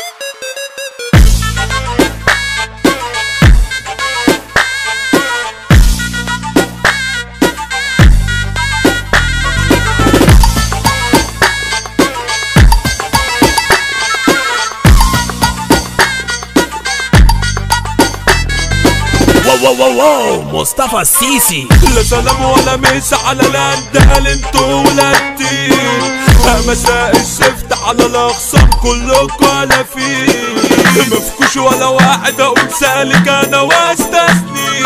واو واو واو واو مصطفى السيسي لا سلام ولا ميس على الاندال انتوا ولادين مساء الزفت على الاخصام كلكم على فيه مفكوش ولا واحد اقول سالك انا واستثني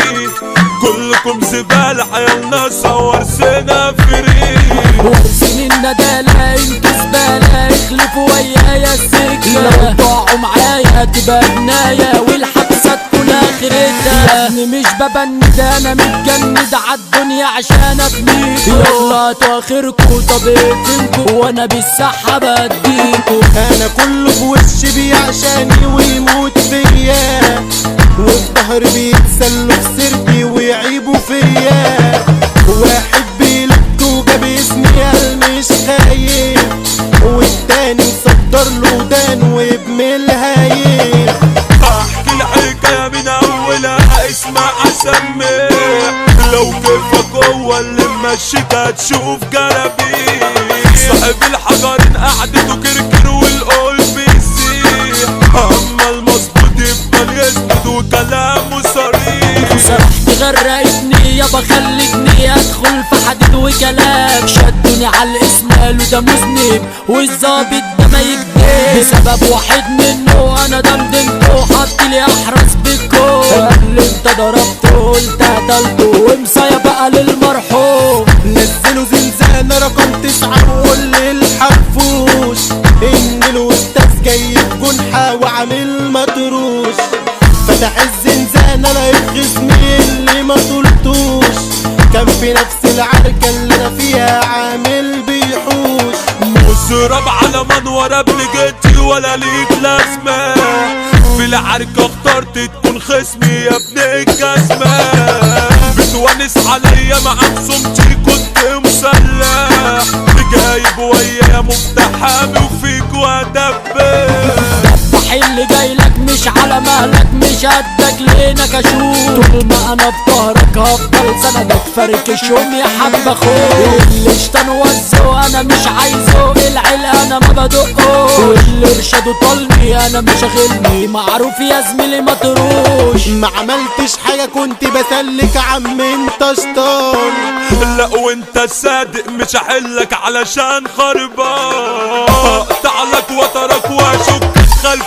كلكم زبالة عيالنا صور سنة فريق وسنين ندالة انتوا زبالة اخلفوا ويايا السكة لو ضاعوا معايا تبقى بناية والحبسة تكون اخرتها يا ابني مش ببند انا متجند عالدنيا عشان ابنيكوا يلا تواخركوا طب اقفلكوا وانا بالصحة بديكوا انا كله في وشي بيعشاني ويموت فيا وفي ظهري بيتسلوا في سيرتي ويعيبوا فيا واحد بيلك وجاب اسمي قال مش خايف والتاني مصدر له ودان وابن الهايب احكي الحكاية من اولها اسمع اسمع لو كيفك هو اللي ممشيك هتشوف جلبي صاحب الحجرين قعدته كركر والقلب يسيح اما المظبوط يفضل يسند وكلامه صريح سرحت غرقتني يابا خلتني ادخل في حديد وكلام شدوني على الاسم قالوا ده مذنب والظابط ده ما يكذب بسبب واحد منه انا دمدمته وحط لي احرس بالكون قال لي انت ضربته قلت قتلته ومسايا بقى للمرحوم نزلوا زنزانة رقم تسعة وقول للحرفوش ان الاستاذ جاي بجنحة وعامل مطروش فتح الزنزانة لقيت خصمي اللي ما طلتوش كان في نفس العركة اللي انا فيها عامل بيحوش مسرب على منور ابن جدي ولا ليك لازمة في العركة اخترت تكون خصمي يا ابن الجزمة بتونس عليا مع خصومتي كنت مسلح جايب ويايا مفتاح حامي وفيك وادبر الصح اللي جاي لك مش على مهلك مش قدك لينك اشوف طول ما انا في ظهرك هفضل سندك فركشهم يا حب اخوك اللي اشتن وزه انا مش عايزه العيل انا ما بدقه واللي ارشده طلني انا مش شاغلني معروف يا زميلي ما تروش ما عملتش حاجة كنت بسلك عم انت شطان لا وانت الصادق مش هحلك علشان خربان اقطع لك وترك واشك خلف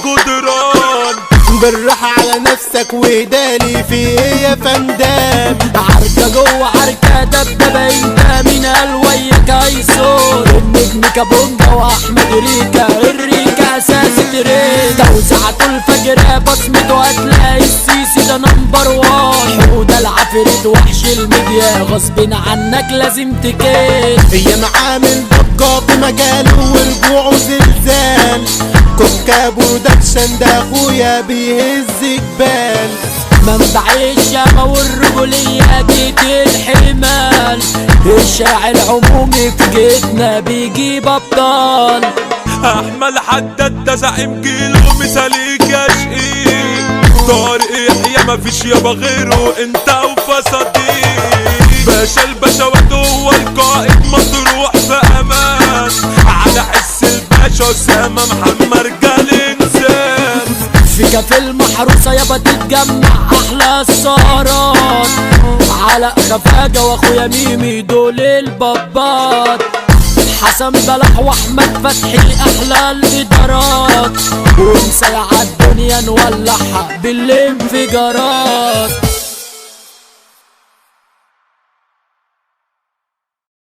الجدران بالراحة على نفسك وهدالي في ايه يا فندام عركة جوه عركة دبدبة انت مين قال وياك هيصور النجم كابونجا واحمد ريكا الريكا اساس تريد توزعته الفجر بصمته هتلاقي السيسي ده نمبر وان حوده العفريت وحش الميديا غصب عنك لازم تكيد هي معامل ضجة في مجاله ورجوعه زلزال كوكا برودكشن ده اخويا بيهز جبال منبع الشامة والرجولية جيت الحمال الشاعر عمومي في جيتنا بيجيب ابطال احمد حداد ده زعيم جيله مثاليك يا شقيق طارق يحيى مفيش يابا غيره انت وفصديق باشا البشوات هو القائد مطروح في امان على حس الباشا اسامه محمد رجال انسان في كافي المحروسة يابا تتجمع أحلى السهرات على خفاجة وأخويا ميمي دول البابات حسن بلح واحمد فتحي احلى الادارات ونسيع الدنيا نولعها بالانفجارات